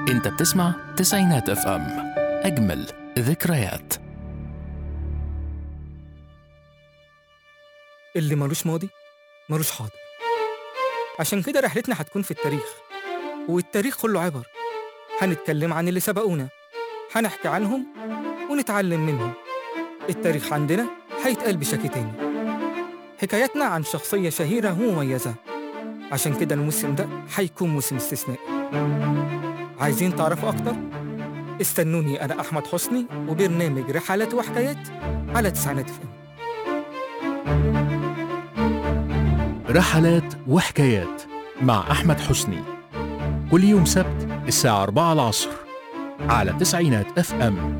انت بتسمع تسعينات اف ام اجمل ذكريات اللي ملوش ماضي ملوش حاضر عشان كده رحلتنا هتكون في التاريخ والتاريخ كله عبر هنتكلم عن اللي سبقونا هنحكي عنهم ونتعلم منهم التاريخ عندنا هيتقال بشكل تاني حكاياتنا عن شخصية شهيرة ومميزة عشان كده الموسم ده هيكون موسم استثنائي عايزين تعرفوا أكتر؟ استنوني أنا أحمد حسني وبرنامج رحلات وحكايات على تسعينات فم رحلات وحكايات مع أحمد حسني كل يوم سبت الساعة 4 العصر على تسعينات اف ام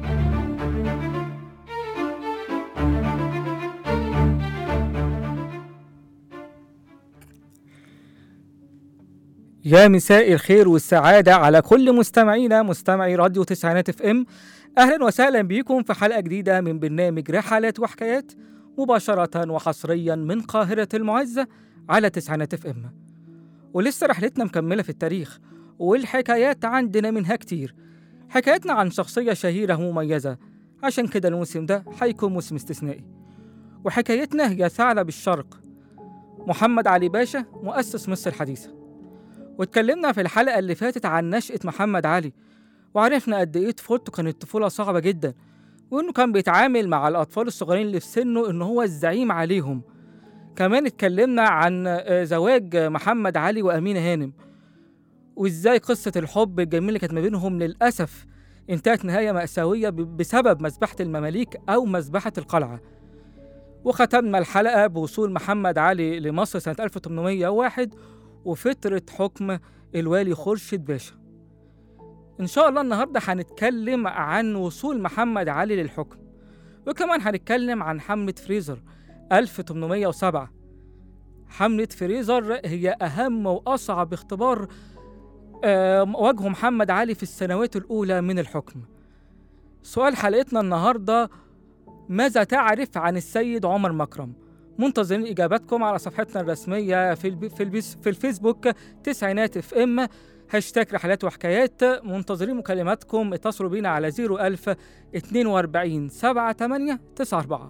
يا مساء الخير والسعادة على كل مستمعينا مستمعي راديو تسعينات اف ام أهلا وسهلا بيكم في حلقة جديدة من برنامج رحلات وحكايات مباشرة وحصريا من قاهرة المعزة على تسعينات اف ام ولسه رحلتنا مكملة في التاريخ والحكايات عندنا منها كتير حكاياتنا عن شخصية شهيرة ومميزة عشان كده الموسم ده هيكون موسم استثنائي وحكايتنا هي ثعلب الشرق محمد علي باشا مؤسس مصر الحديثة واتكلمنا في الحلقة اللي فاتت عن نشأة محمد علي وعرفنا قد إيه طفولته كانت طفولة صعبة جدا وإنه كان بيتعامل مع الأطفال الصغيرين اللي في سنه إن هو الزعيم عليهم كمان اتكلمنا عن آه، زواج محمد علي وأمينة هانم وإزاي قصة الحب الجميلة اللي كانت ما بينهم للأسف انتهت نهاية مأساوية ب- بسبب مذبحة المماليك أو مذبحة القلعة وختمنا الحلقة بوصول محمد علي لمصر سنة 1801 وفترة حكم الوالي خورشيد باشا إن شاء الله النهاردة هنتكلم عن وصول محمد علي للحكم وكمان هنتكلم عن حملة فريزر 1807 حملة فريزر هي أهم وأصعب اختبار آه، واجهه محمد علي في السنوات الأولى من الحكم سؤال حلقتنا النهاردة ماذا تعرف عن السيد عمر مكرم؟ منتظرين اجاباتكم على صفحتنا الرسميه في الب... في, البيس... في الفيسبوك تسعينات اف ام هاشتاج رحلات وحكايات منتظرين مكالماتكم اتصلوا بينا على 01000 42 78 94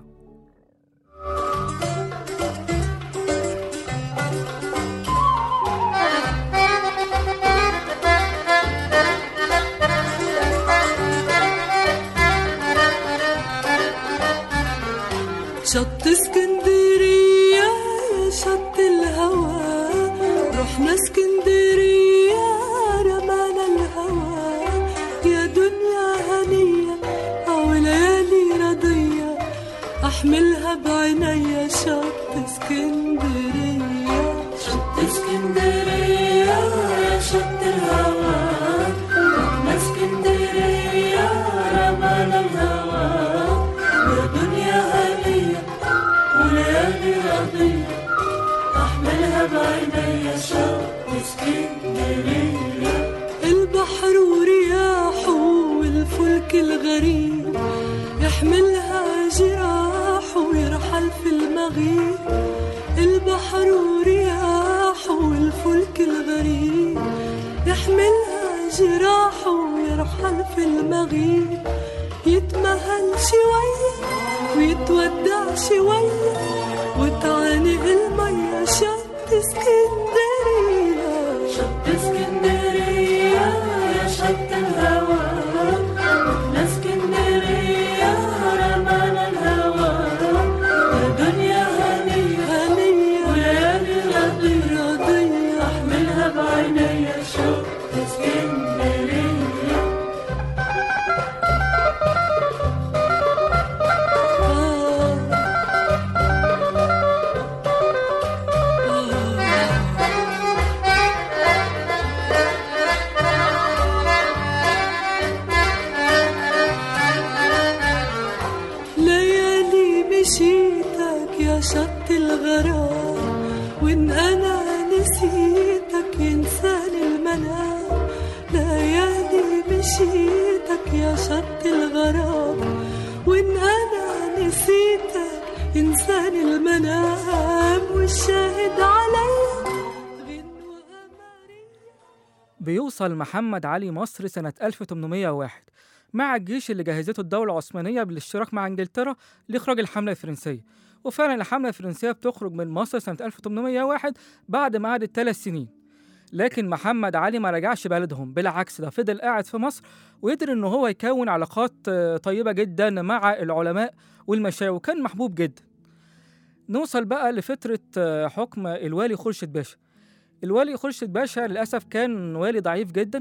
شط اسكندرية يا شط الهوى رحنا اسكندرية رمانا الهوى يا دنيا هنية أو ليالي رضية أحملها بعينيا شط اسكندرية شط اسكندرية يا شط الهوى رحنا اسكندرية رمانا الهوى يا دنيا هنية وليالي رضية أحملها بعينيا شوق اسكندرية البحر ورياحه والفلك الغريب يحملها جراحه ويرحل في المغيب البحر ورياحه والفلك الغريب يحملها جراحه ويرحل في المغيب يتمهل شوية ويتودع شوية وتعانق المية شط اسكندرية شط اسكندرية يا شط الهوى رحنا اسكندرية رمانا الهوى يا دنيا هنية هنية وليالي رضية رضية احملها بعينيا شط اسكندرية ليالي مشيتك يا شط الغرام وان انا نسيتك ينساني المنام ليالي مشيتك يا شط الغرام وان انا نسيتك ينساني المنام والشاهد عليا غنوة أمارية بيوصل محمد علي مصر سنة 1801 مع الجيش اللي جهزته الدولة العثمانية بالاشتراك مع إنجلترا لإخراج الحملة الفرنسية وفعلا الحملة الفرنسية بتخرج من مصر سنة 1801 بعد ما قعدت ثلاث سنين لكن محمد علي ما رجعش بلدهم بالعكس ده فضل قاعد في مصر وقدر ان هو يكون علاقات آه، طيبة جدا مع العلماء والمشايخ وكان محبوب جدا نوصل بقى لفترة آه، حكم الوالي خورشيد باشا الوالي خورشيد باشا للأسف كان والي ضعيف جدا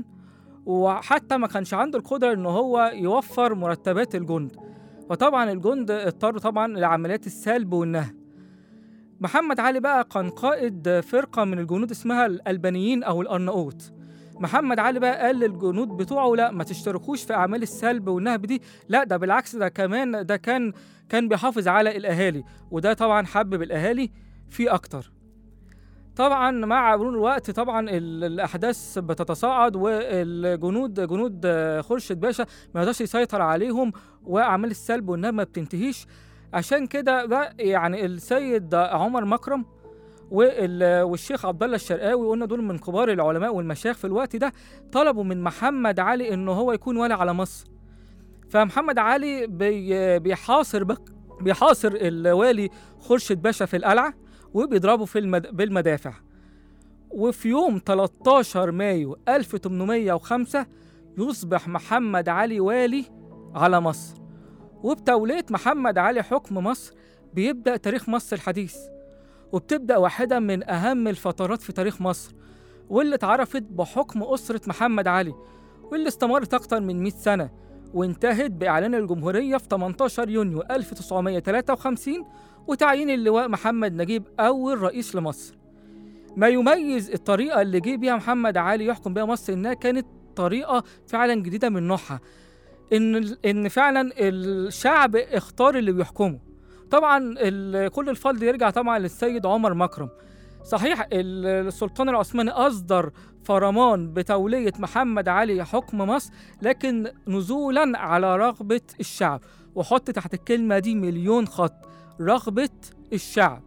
وحتى ما كانش عنده القدرة ان هو يوفر مرتبات الجند وطبعا الجند اضطروا طبعا لعمليات السلب والنهب محمد علي بقى كان قائد فرقة من الجنود اسمها الألبانيين أو الأرناؤوط محمد علي بقى قال للجنود بتوعه لا ما تشتركوش في أعمال السلب والنهب دي لا ده بالعكس ده كمان ده كان كان بيحافظ على الأهالي وده طبعا حبب الأهالي فيه أكتر طبعا مع مرور الوقت طبعا ال- الاحداث بتتصاعد والجنود جنود آه، خورشيد باشا ما يقدرش يسيطر عليهم واعمال السلب والنهب ما بتنتهيش عشان كده ده يعني السيد عمر مكرم وال- والشيخ عبد الله الشرقاوي قلنا دول من كبار العلماء والمشايخ في الوقت ده طلبوا من محمد علي انه هو يكون والي على مصر فمحمد علي بي بيحاصر بق بيحاصر الوالي خورشيد باشا في القلعه وبيضربه في المد... بالمدافع وفي يوم 13 مايو 1805 يصبح محمد علي والي على مصر وبتولية محمد علي حكم مصر بيبدأ تاريخ مصر الحديث وبتبدأ واحدة من أهم الفترات في تاريخ مصر واللي اتعرفت بحكم أسرة محمد علي واللي استمرت أكتر من 100 سنة وانتهت بإعلان الجمهورية في 18 يونيو 1953 وتعيين اللواء محمد نجيب أول رئيس لمصر ما يميز الطريقة اللي جه بيها محمد علي يحكم بيها مصر إنها كانت طريقة فعلا جديدة من نوعها إن إن فعلا الشعب اختار اللي بيحكمه طبعا ال- كل الفضل يرجع طبعا للسيد عمر مكرم صحيح ال- السلطان العثماني أصدر فرمان بتولية محمد علي حكم مصر لكن نزولا على رغبة الشعب وحط تحت الكلمة دي مليون خط رغبة الشعب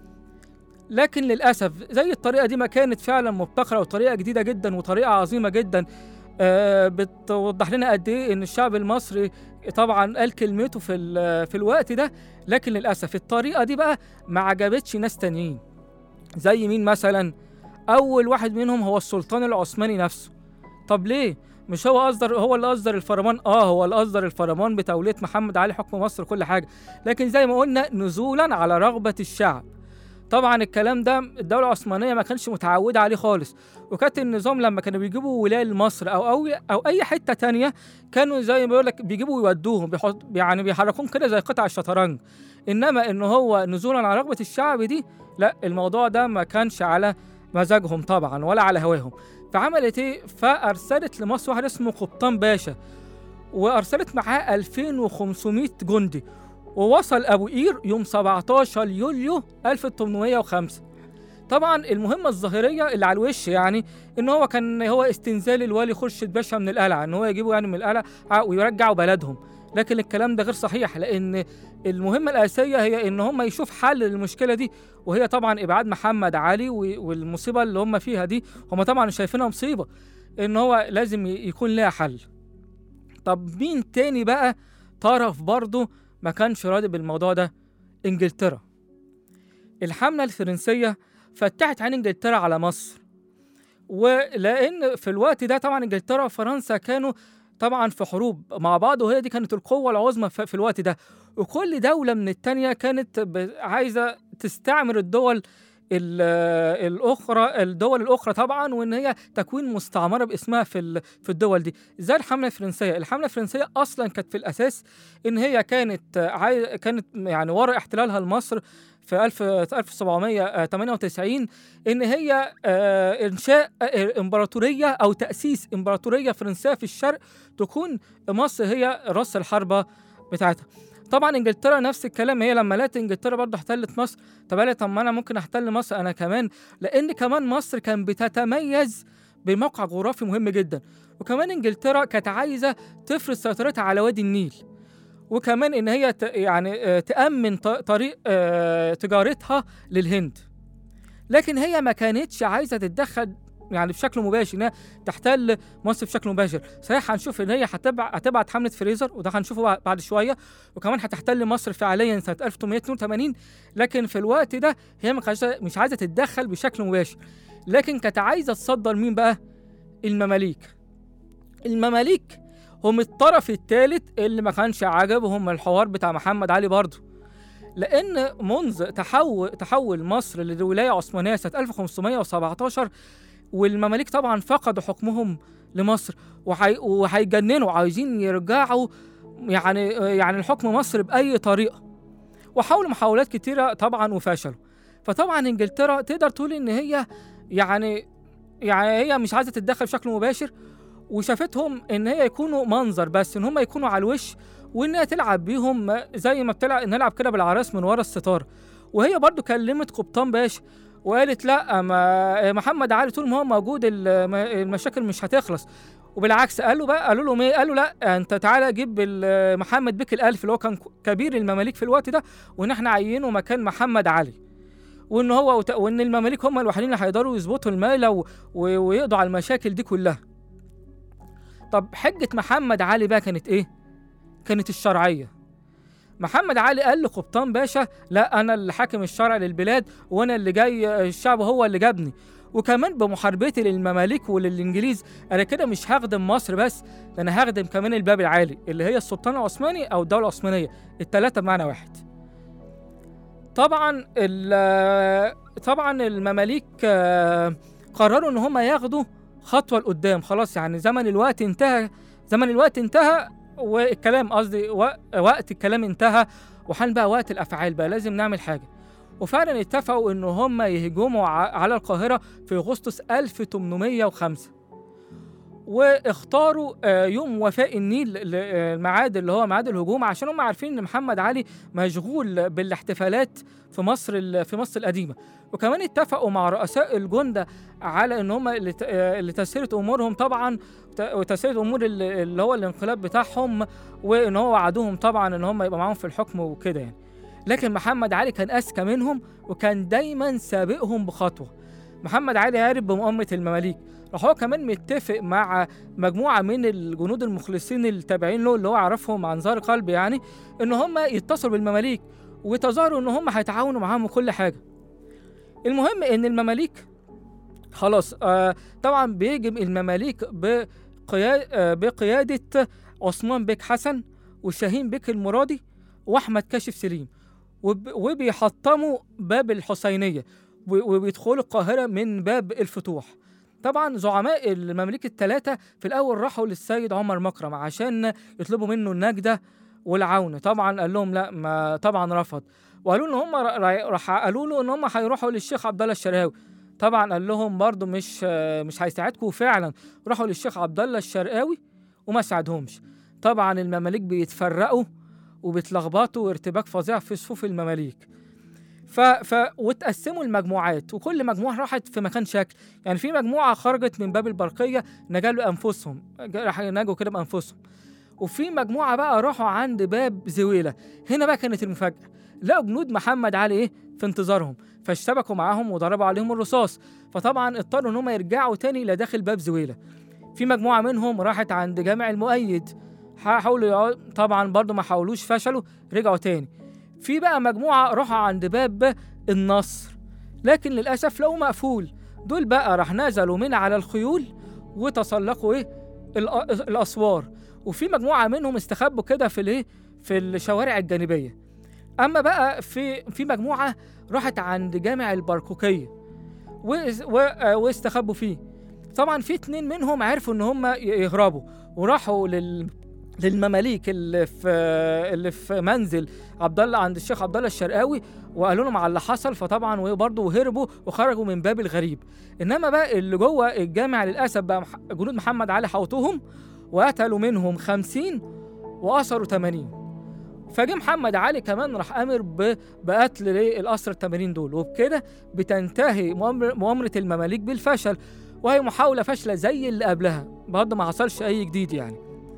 لكن للأسف زي الطريقة دي ما كانت فعلا مبتكرة وطريقة جديدة جدا وطريقة عظيمة جدا آه، بتوضح لنا قد ايه ان الشعب المصري طبعا قال كلمته في ال- في الوقت ده لكن للاسف الطريقه دي بقى ما عجبتش ناس تانيين زي مين مثلا اول واحد منهم هو السلطان العثماني نفسه طب ليه مش هو اصدر هو اللي اصدر الفرمان اه هو اللي اصدر الفرمان بتوليه محمد علي حكم مصر كل حاجه لكن زي ما قلنا نزولا على رغبه الشعب طبعا الكلام ده الدوله العثمانيه ما كانش متعوده عليه خالص وكانت النظام لما كانوا بيجيبوا ولايه لمصر او او او اي حته تانية كانوا زي ما بيقول لك بيجيبوا ويودوهم بيحط يعني بيحركوهم كده زي قطع الشطرنج انما ان هو نزولا على رغبه الشعب دي لا الموضوع ده ما كانش على مزاجهم طبعا ولا على هواهم فعملت ايه فارسلت لمصر واحد اسمه قبطان باشا وارسلت معاه 2500 جندي ووصل ابو قير يوم 17 يوليو 1805 طبعا المهمة الظاهرية اللي على الوش يعني ان هو كان هو استنزال الوالي خورشيد باشا من القلعة ان هو يجيبه يعني من القلعة ويرجعوا بلدهم لكن الكلام ده غير صحيح لان المهمة الأساسية هي ان هم يشوف حل للمشكلة دي وهي طبعا ابعاد محمد علي و- والمصيبة اللي هم فيها دي هم طبعا شايفينها مصيبة ان هو لازم ي- يكون لها حل طب مين تاني بقى طرف برضه ما كانش راضي بالموضوع ده انجلترا الحملة الفرنسية فتحت عين انجلترا على مصر ولان في الوقت ده طبعا انجلترا وفرنسا كانوا طبعا في حروب مع بعض وهي دي كانت القوة العظمى في في الوقت ده وكل دولة من التانية كانت ب- عايزة تستعمر الدول ال- الأخرى الدول الأخرى طبعا وإن هي تكوين مستعمرة باسمها في ال- في الدول دي زي الحملة الفرنسية الحملة الفرنسية أصلا كانت في الأساس إن هي كانت عاي... كانت يعني ورا احتلالها لمصر في 1000 1798 ان هي آه، انشاء آه، امبراطوريه او تاسيس امبراطوريه فرنسيه في الشرق تكون مصر هي راس الحربه بتاعتها طبعا انجلترا نفس الكلام هي لما لقت انجلترا برضه احتلت مصر طب قالت طب ما انا ممكن احتل مصر انا كمان لان كمان مصر كان بتتميز بموقع جغرافي مهم جدا وكمان انجلترا كانت عايزه تفرض سيطرتها على وادي النيل وكمان ان هي ت- يعني آه، تامن ط- طريق آه، تجارتها للهند لكن هي ما كانتش عايزه تتدخل يعني بشكل مباشر انها تحتل مصر بشكل مباشر صحيح هنشوف ان هي هتبع هتبعت حمله فريزر وده هنشوفه بع- بعد شويه وكمان هتحتل مصر فعليا سنه 1882 لكن في الوقت ده هي ما كانتش مش عايزه تتدخل بشكل مباشر لكن كانت عايزه تصدر مين بقى المماليك المماليك هم الطرف الثالث اللي ما كانش عجبهم الحوار بتاع محمد علي برضه لان منذ تحول تحول مصر لولايه عثمانيه سنه 1517 والمماليك طبعا فقدوا حكمهم لمصر وحي... وهيجننوا عايزين يرجعوا يعني يعني الحكم مصر باي طريقه وحاولوا محاولات كتيره طبعا وفشلوا فطبعا انجلترا تقدر تقول ان هي يعني يعني هي مش عايزه تتدخل بشكل مباشر وشافتهم ان هي يكونوا منظر بس ان هم يكونوا على الوش وان هي تلعب بيهم زي ما بتلعب نلعب كده بالعراس من ورا الستاره وهي برضو كلمت قبطان باشا وقالت لا ما محمد علي طول ما هو موجود الم- المشاكل مش هتخلص وبالعكس قالوا بقى قالوا لهم ايه قالوا لا انت تعالى جيب ال- محمد بك الالف اللي هو كان كبير المماليك في الوقت ده وان احنا عينه مكان محمد علي وان هو وت- وان المماليك هم الوحيدين اللي هيقدروا يظبطوا المال و- و- ويقضوا على المشاكل دي كلها طب حجة محمد علي بقى كانت ايه؟ كانت الشرعية محمد علي قال لقبطان باشا لا انا اللي حاكم الشرع للبلاد وانا اللي جاي الشعب هو اللي جابني وكمان بمحاربتي للمماليك وللانجليز انا كده مش هخدم مصر بس ده انا هخدم كمان الباب العالي اللي هي السلطان العثماني او الدوله العثمانيه الثلاثه بمعنى واحد طبعا ال- طبعا المماليك آه، قرروا ان هم ياخدوا خطوه لقدام خلاص يعني زمن الوقت انتهى زمن الوقت انتهى والكلام قصدي و- وقت الكلام انتهى وحان بقى وقت الافعال بقى لازم نعمل حاجه وفعلا اتفقوا ان هم يهجموا ع- على القاهره في اغسطس 1805 واختاروا آه، يوم وفاء النيل ل- آه، الميعاد اللي هو ميعاد الهجوم عشان هم عارفين ان محمد علي مشغول بالاحتفالات في مصر ال- في مصر القديمه وكمان اتفقوا مع رؤساء الجندة على ان هم اللي ت- آه، اللي تسيرة امورهم طبعا ت- وتسيرة امور ال- اللي هو الانقلاب بتاعهم وان هو وعدوهم طبعا ان هم يبقى معاهم في الحكم وكده يعني لكن محمد علي كان اذكى منهم وكان دايما سابقهم بخطوه محمد علي هارب بمؤامره المماليك راح هو كمان متفق مع مجموعه من الجنود المخلصين التابعين له اللي هو عرفهم عن ظهر قلب يعني ان هم يتصلوا بالمماليك وتظاهروا ان هم هيتعاونوا معاهم وكل حاجه المهم ان المماليك خلاص آه طبعا بيجم المماليك بقيا آه بقياده عثمان بك حسن وشاهين بك المرادي واحمد كاشف سليم وب- وبيحطموا باب الحسينيه و- وبيدخلوا القاهره من باب الفتوح طبعا زعماء المماليك الثلاثه في الاول راحوا للسيد عمر مكرم عشان يطلبوا منه النجده والعون طبعا قال لهم لا ما طبعا رفض وقالوا ان هم ر- ر- راح قالوا له ان هم هيروحوا للشيخ عبد الله الشرقاوي طبعا قال لهم برضو مش آه، مش هيساعدكم وفعلا راحوا للشيخ عبد الله الشرقاوي وما ساعدهمش طبعا المماليك بيتفرقوا وبيتلخبطوا وارتباك فظيع في صفوف المماليك ف... ف... وتقسموا المجموعات وكل مجموعه راحت في مكان شكل يعني في مجموعه خرجت من باب البرقيه نجلوا انفسهم راح نجوا كده بانفسهم وفي مجموعه بقى راحوا عند باب زويله هنا بقى كانت المفاجاه لقوا جنود محمد علي ايه في انتظارهم فاشتبكوا معاهم وضربوا عليهم الرصاص فطبعا اضطروا ان هم يرجعوا تاني الى داخل باب زويله في مجموعه منهم راحت عند جامع المؤيد حاولوا يقعدوا- طبعا برضو ما حاولوش فشلوا رجعوا تاني في بقى مجموعه راحوا عند باب النصر لكن للاسف لقوه مقفول دول بقى راح نزلوا من على الخيول وتسلقوا ايه الأ- الاسوار وفي مجموعه منهم استخبوا كده في الايه في الشوارع الجانبيه اما بقى في في مجموعه راحت عند جامع البركوكيه وإز- و- آه، واستخبوا فيه طبعا في اتنين منهم عرفوا ان هم ي- يهربوا وراحوا لل للمماليك اللي في اللي في منزل عبد الله عند الشيخ عبد الله الشرقاوي وقالوا لهم على اللي حصل فطبعا وبرضه هربوا وخرجوا من باب الغريب انما بقى اللي جوه الجامع للاسف بقى مح- جنود محمد علي حوطوهم وقتلوا منهم خمسين وأسروا 80 فجه محمد علي كمان راح امر ب- بقتل ليه الاسرى ال 80 دول وبكده بتنتهي مؤامر- مؤامره المماليك بالفشل وهي محاوله فاشله زي اللي قبلها برضه ما حصلش اي جديد يعني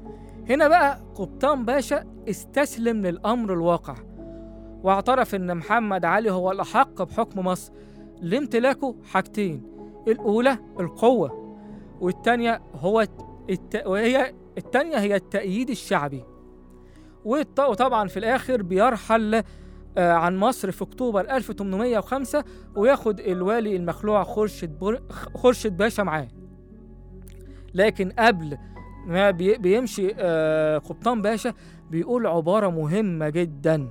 هنا بقى قبطان باشا استسلم للامر الواقع واعترف ان محمد علي هو الاحق بحكم مصر لامتلاكه حاجتين الأولى القوة والتانية هو الت... وهي التانية هي التأييد الشعبي والط- وطبعا في الآخر بيرحل آه، عن مصر في أكتوبر 1805 وياخد الوالي المخلوع خورشيد بر... خورشيد باشا معاه لكن قبل ما بي... بيمشي آه، قبطان باشا بيقول عبارة مهمة جدا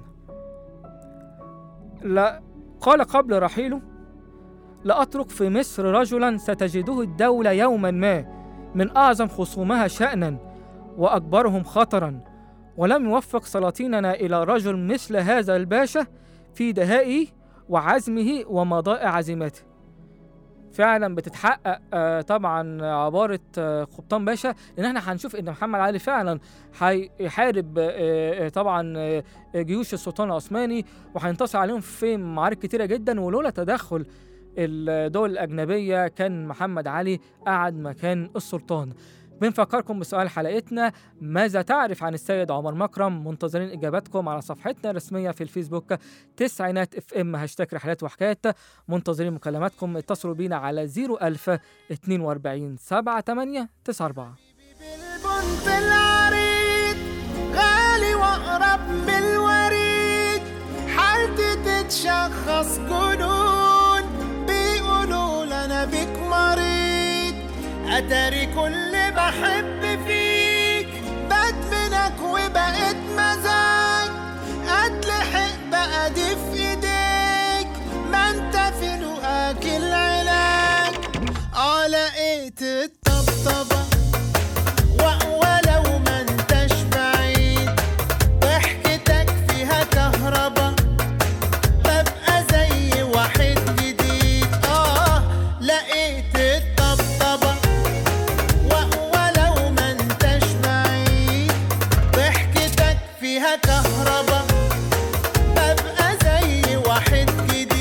لا قال قبل رحيله لأترك في مصر رجلا ستجده الدولة يوما ما من أعظم خصومها شأنا وأكبرهم خطرا ولم يوفق سلاطيننا إلى رجل مثل هذا الباشا في دهائه وعزمه ومضاء عزيمته فعلا بتتحقق آه، طبعا عبارة آه، قبطان باشا لأن احنا هنشوف إن محمد علي فعلا هيحارب آه، آه، طبعا آه، جيوش السلطان العثماني وهينتصر عليهم في معارك كتيرة جدا ولولا تدخل الدول الأجنبية كان محمد علي قعد مكان السلطان بنفكركم بسؤال حلقتنا ماذا تعرف عن السيد عمر مكرم منتظرين إجاباتكم على صفحتنا الرسمية في الفيسبوك تسعينات اف ام هاشتاج رحلات وحكايات منتظرين مكالماتكم اتصلوا بينا على 01000 42 78 94 بالبنت العريض غالي واقرب من الوريد حالتي تتشخص جنون بيقولوا لنا بيك مريض اتاري كل بحب فيك بدمنك وبقيت مزاج اتلحق بقى دي في ايديك ما انت في لقاك العلاج اه لقيت الطبطبه و- ولو ما انتش بعيد ضحكتك فيها كهربا ببقى زي واحد جديد اه لقيت الطبطبة و- ولو ما انتش بعيد ضحكتك فيها كهربا ببقى زي واحد جديد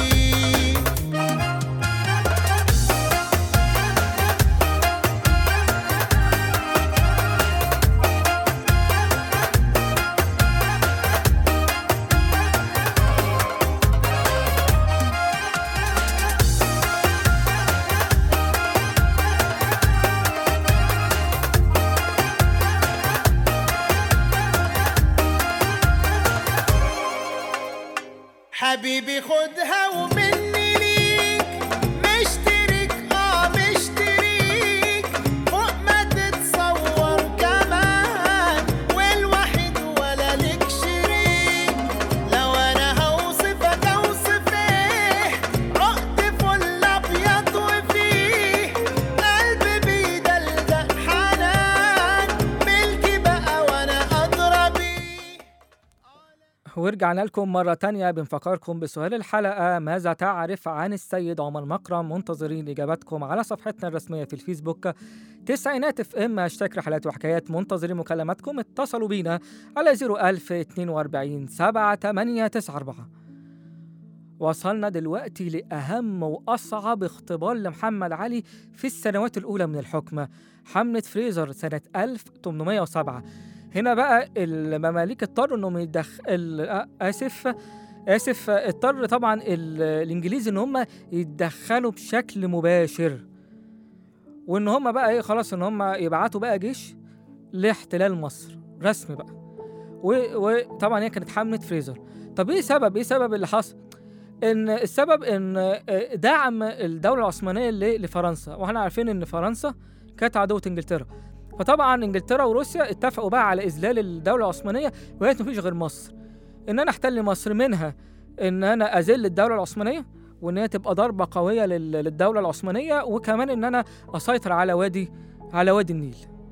حبيبي خدها ومني ليك مشترك اه مشتريك فوق ما تتصور كمان والوحيد ولا لك شريك لو انا هوصفك اوصف ايه عقد فل ابيض وفيه قلبي بيدلدق حنان ملكي بقى وانا ادرى بيه ورجعنا لكم مرة تانية بنفكركم بسؤال الحلقة ماذا تعرف عن السيد عمر مكرم منتظرين إجاباتكم على صفحتنا الرسمية في الفيسبوك تسعينات اف ام هاشتاج رحلات وحكايات منتظرين مكالماتكم اتصلوا بينا على 01042 7894 وصلنا دلوقتي لأهم وأصعب اختبار لمحمد علي في السنوات الأولى من الحكم حملة فريزر سنة 1807 هنا بقى المماليك اضطروا انهم يدخ ال- آ- اسف اسف اضطر طبعا ال- الانجليز ان هم يتدخلوا بشكل مباشر وان هم بقى ايه خلاص ان هم يبعتوا بقى جيش لاحتلال مصر رسمي بقى و- وطبعا هي كانت حمله فريزر طب ايه سبب ايه سبب اللي حصل ان السبب ان آه، دعم الدوله العثمانيه ل- لفرنسا واحنا عارفين ان فرنسا كانت عدوه انجلترا فطبعا انجلترا وروسيا اتفقوا بقى على اذلال الدوله العثمانيه وقالت مفيش غير مصر ان انا احتل مصر منها ان انا اذل الدوله العثمانيه وان هي تبقى ضربه قويه لل- للدوله العثمانيه وكمان ان انا اسيطر على وادي على وادي النيل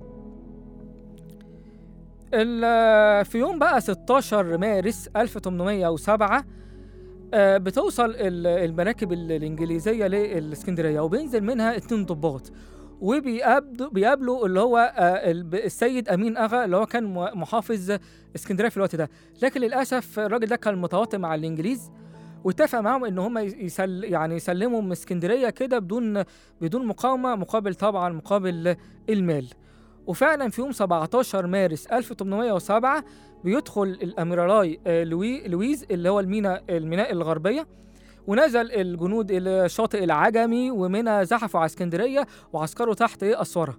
ال- في يوم بقى 16 مارس 1807 آه، بتوصل ال- المراكب ال- الانجليزيه للاسكندريه وبينزل منها اتنين ضباط وبيقابلوا بيقابلوا اللي هو آه، الب- السيد امين اغا اللي هو كان م- محافظ اسكندريه في الوقت ده لكن للاسف الراجل ده كان متواطئ مع الانجليز واتفق معاهم ان هم يسل يعني يسلموا من اسكندريه كده بدون بدون مقاومه مقابل طبعا مقابل المال وفعلا في يوم 17 مارس 1807 بيدخل الاميرالاي آه، لوي لويز اللي هو الميناء الميناء الغربيه ونزل الجنود إلى شاطئ العجمي ومنها زحفوا على اسكندرية وعسكروا تحت إيه أسوارها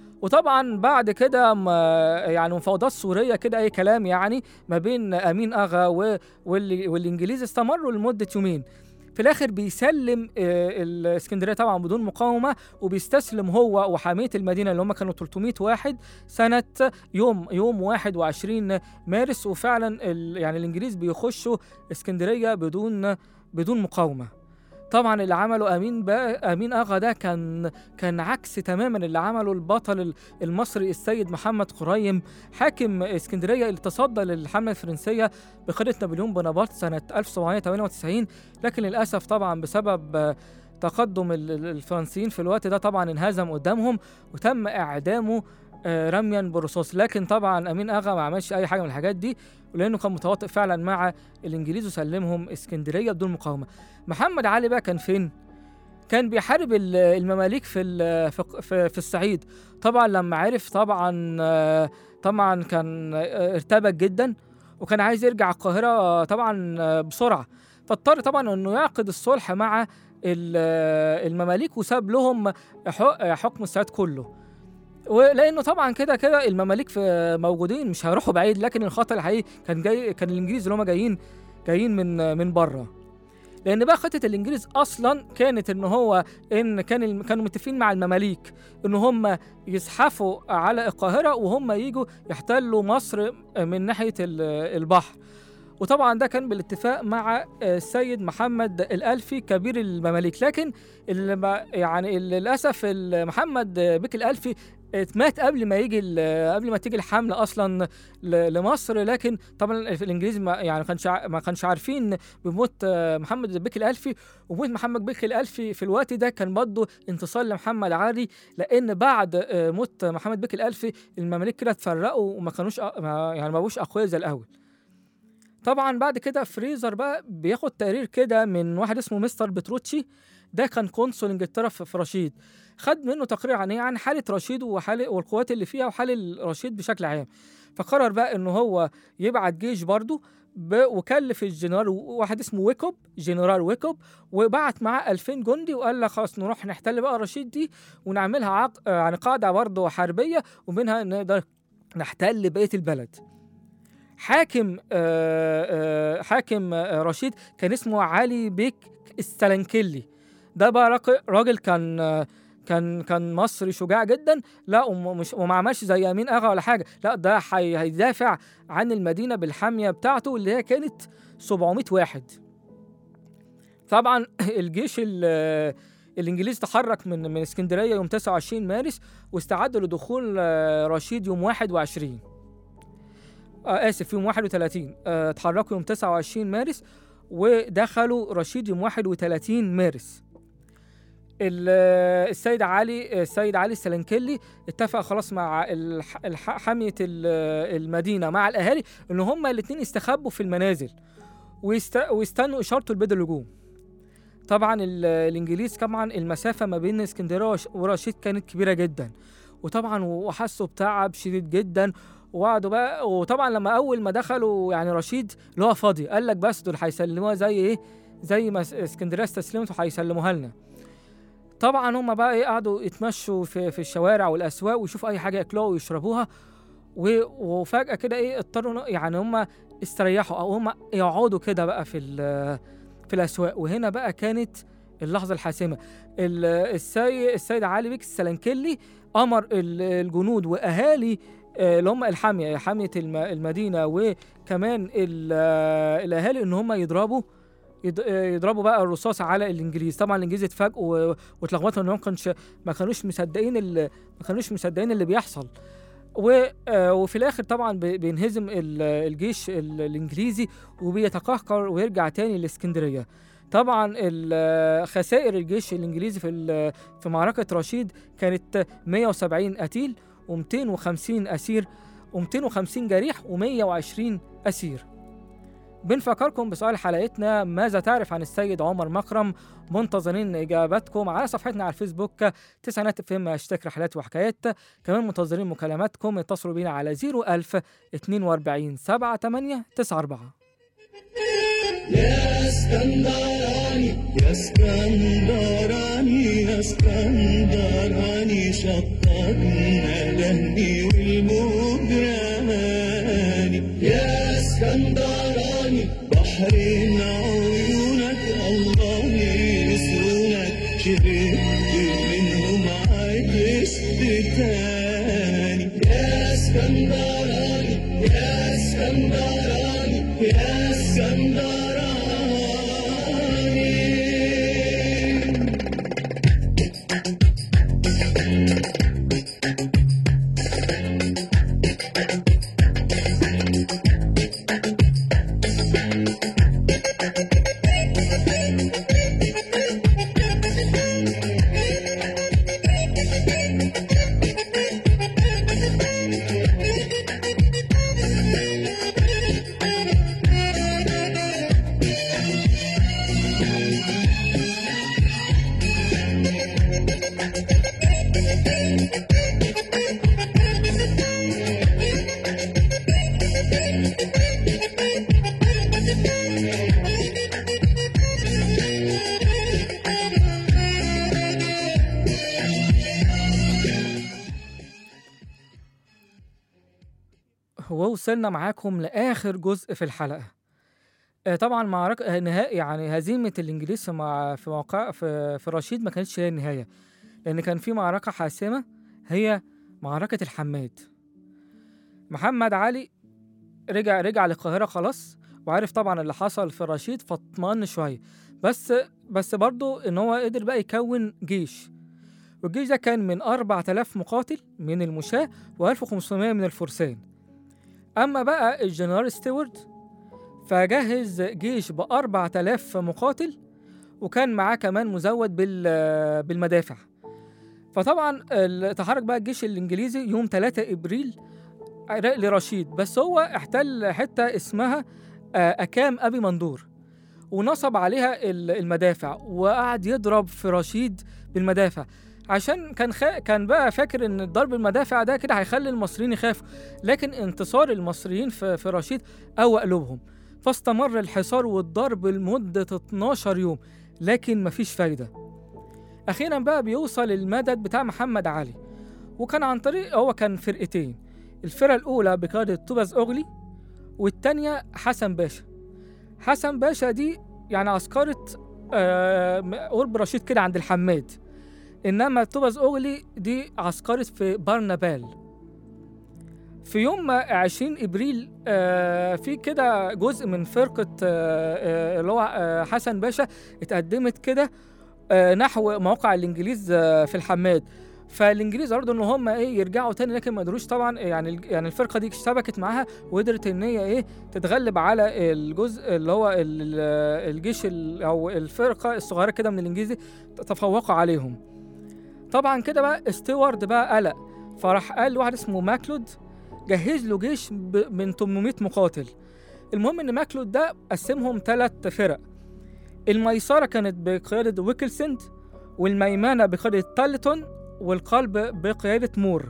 وطبعا بعد كده ما- يعني مفاوضات سوريه كده اي كلام يعني ما بين امين اغا و- واللي- والانجليز استمروا لمده يومين في الاخر بيسلم آه، الاسكندريه طبعا بدون مقاومه وبيستسلم هو وحاميه المدينه اللي هم كانوا 300 واحد سنه يوم يوم 21 مارس وفعلا ال- يعني الانجليز بيخشوا اسكندريه بدون بدون مقاومه طبعا اللي عمله امين بقى امين اغا ده كان كان عكس تماما اللي عمله البطل ال- المصري السيد محمد قريم حاكم اسكندريه اللي تصدى للحمله الفرنسيه بقياده نابليون بونابرت سنه 1798 لكن للاسف طبعا بسبب آه، تقدم ال- ال- الفرنسيين في الوقت ده طبعا انهزم قدامهم وتم اعدامه آه، رميا بالرصاص لكن طبعا امين اغا ما عملش اي حاجه من الحاجات دي ولانه كان متواطئ فعلا مع الانجليز وسلمهم اسكندريه بدون مقاومه محمد علي بقى كان فين كان بيحارب ال- المماليك في ال- في في, في الصعيد طبعا لما عرف طبعا آه، طبعا كان آه، ارتبك جدا وكان عايز يرجع القاهره آه، طبعا آه، بسرعه فاضطر طبعا انه يعقد الصلح مع ال- آه، المماليك وساب لهم حق- حكم الصعيد كله ولانه طبعا كده كده المماليك في موجودين مش هيروحوا بعيد لكن الخطر الحقيقي كان جاي كان الانجليز اللي هم جايين جايين من من بره لان بقى خطه الانجليز اصلا كانت ان هو ان كان الم- كانوا متفقين مع المماليك ان هم يزحفوا على القاهره وهم يجوا يحتلوا مصر من ناحيه ال- البحر وطبعا ده كان بالاتفاق مع السيد محمد الألفي كبير المماليك لكن اللي ما- يعني للأسف ال- محمد بك الألفي مات قبل ما يجي ال- قبل ما تيجي الحملة أصلا ل- لمصر لكن طبعا الإنجليز ما يعني كانش ع- ما كانش عارفين بموت آه، محمد بك الألفي وموت محمد بك الألفي في الوقت ده كان برضه انتصار لمحمد علي لأن بعد آه، موت محمد بك الألفي المماليك كده اتفرقوا وما كانوش أ- ما- يعني ما بقوش أقوياء زي الأول طبعا بعد كده فريزر بقى بياخد تقرير كده من واحد اسمه مستر بتروتشي ده كان قنصل انجلترا في في رشيد خد منه تقرير عن ايه عن حاله رشيد وحاله والقوات اللي فيها وحال رشيد بشكل عام فقرر بقى ان هو يبعت جيش برضه ب- وكلف الجنرال واحد اسمه ويكوب جنرال ويكوب وبعت معاه 2000 جندي وقال لك خلاص نروح نحتل بقى رشيد دي ونعملها عق... آه، يعني قاعده برضه حربيه ومنها نقدر نحتل بقيه البلد حاكم آه آه حاكم آه رشيد كان اسمه علي بيك السلنكلي ده بقى راق- راجل كان آه كان كان مصري شجاع جدا لا ومش وما عملش زي امين اغا ولا حاجه لا ده حي هيدافع عن المدينه بالحاميه بتاعته اللي هي كانت 700 واحد طبعا الجيش ال- الانجليزي تحرك من من اسكندريه يوم 29 مارس واستعدوا لدخول آه، رشيد يوم 21 آه اسف يوم 31 آه اتحركوا يوم 29 مارس ودخلوا رشيد يوم 31 مارس ال- آه، السيد علي السيد علي السلنكلي اتفق خلاص مع الح- الح- حامية ال- آه، المدينة مع الأهالي إن هما الاتنين يستخبوا في المنازل ويست... ويستنوا إشارته لبدء الهجوم طبعا ال- الإنجليز طبعا المسافة ما بين اسكندرية وش- ورشيد كانت كبيرة جدا وطبعا وحسوا بتعب شديد جدا وقعدوا بقى وطبعا لما اول ما دخلوا يعني رشيد اللي هو فاضي قال لك بس دول هيسلموها زي ايه زي ما اس- اسكندريه استسلمت وهيسلموها لنا طبعا هم بقى ايه قعدوا يتمشوا في, في الشوارع والاسواق ويشوفوا اي حاجه ياكلوها ويشربوها و- وفجاه كده ايه اضطروا إن- يعني هم استريحوا او هم يقعدوا كده بقى في ال- في الاسواق وهنا بقى كانت اللحظه الحاسمه ال- السيد السيد علي بيك السلنكلي امر ال- الجنود واهالي آه، اللي هم الحاميه حاميه الم- المدينه وكمان ال- آه، الاهالي ان هم يضربوا يض- آه، يضربوا بقى الرصاص على الانجليز طبعا الانجليز اتفاجئوا و- واتلخبطوا انهم كانش ما كانوش مصدقين ال- ما كانوش مصدقين اللي بيحصل و- آه، وفي الاخر طبعا بي- بينهزم ال- الجيش ال- الانجليزي وبيتقهقر ويرجع تاني لاسكندريه طبعا ال- خسائر الجيش الانجليزي في ال- في معركه رشيد كانت 170 قتيل و250 اسير و250 جريح و120 اسير بنفكركم بسؤال حلقتنا ماذا تعرف عن السيد عمر مكرم منتظرين اجاباتكم على صفحتنا على الفيسبوك تسعينات فيلم هاشتاج رحلات وحكايات كمان منتظرين مكالماتكم اتصلوا بينا على 01000 42 78 94 يا اسكندراني يا اسكندراني يا اسكندراني شطتنا لهني والمجراني يا اسكندراني بحر عيونك الله يسونك شربت منهم عشت تاني يا اسكندراني يا اسكندراني يا اسكندراني ووصلنا معاكم لآخر جزء في الحلقة آه، طبعا معركة آه، نهائي يعني هزيمة الإنجليز في مع في موقع في, في رشيد ما كانتش هي النهاية لأن كان في معركة حاسمة هي معركة الحماد محمد علي رجع رجع للقاهرة خلاص وعارف طبعا اللي حصل في رشيد فاطمن شوية بس بس برضه إن هو قدر بقى يكون جيش والجيش ده كان من 4000 مقاتل من المشاة و1500 من الفرسان أما بقى الجنرال ستيوارت فجهز جيش ب 4000 مقاتل وكان معاه كمان مزود بال بالمدافع فطبعا ال- تحرك بقى الجيش الإنجليزي يوم 3 إبريل لرشيد بس هو احتل حتة اسمها آه، أكام أبي مندور ونصب عليها ال- المدافع وقعد يضرب في رشيد بالمدافع عشان كان خا... كان بقى فاكر ان ضرب المدافع ده كده هيخلي المصريين يخافوا لكن انتصار المصريين في, في رشيد قوى قلوبهم فاستمر الحصار والضرب لمدة 12 يوم لكن مفيش فايدة أخيرا بقى بيوصل المدد بتاع محمد علي وكان عن طريق هو كان فرقتين الفرقة الأولى بقيادة توباز أغلي والتانية حسن باشا حسن باشا دي يعني عسكرة آه، قرب رشيد كده عند الحماد إنما توباز أغلي دي عسكرة في برنابال في يوم 20 ابريل آه، في كده جزء من فرقه آه، آه، اللي هو آه، حسن باشا اتقدمت كده آه، نحو موقع الانجليز آه، في الحماد فالانجليز ارادوا ان هم ايه يرجعوا تاني لكن ما قدروش طبعا يعني الج- يعني الفرقه دي اشتبكت معاها وقدرت ان هي ايه تتغلب على الجزء اللي هو ال- الجيش ال- او الفرقه الصغيره كده من الانجليزي تفوقوا عليهم طبعا كده بقى ستيوارد بقى قلق فراح قال لواحد اسمه ماكلود جهز له جيش ب- من 800 مقاتل المهم ان ماكلود ده قسمهم ثلاث فرق الميسرة كانت بقيادة ويكلسند والميمنة بقيادة تالتون والقلب بقيادة مور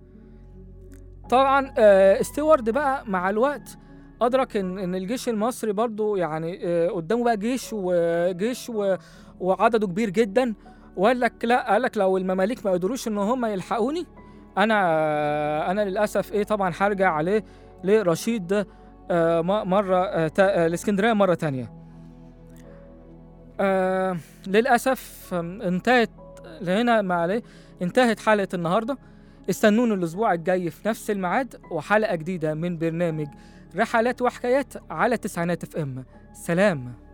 طبعا آه، ستيوارد بقى مع الوقت أدرك إن إن الجيش المصري برضو يعني آه، قدامه بقى جيش وجيش و- وعدده كبير جدا وقال لك لا قال لك لو المماليك ما قدروش إن هم يلحقوني انا انا للاسف ايه طبعا هرجع عليه لرشيد ده آه، م- مره آه، تا- آه، الاسكندريه مره تانية آه للاسف آم، انتهت هنا ما عليه انتهت حلقه النهارده استنونا الاسبوع الجاي في نفس الميعاد وحلقه جديده من برنامج رحلات وحكايات على تسعينات اف ام سلام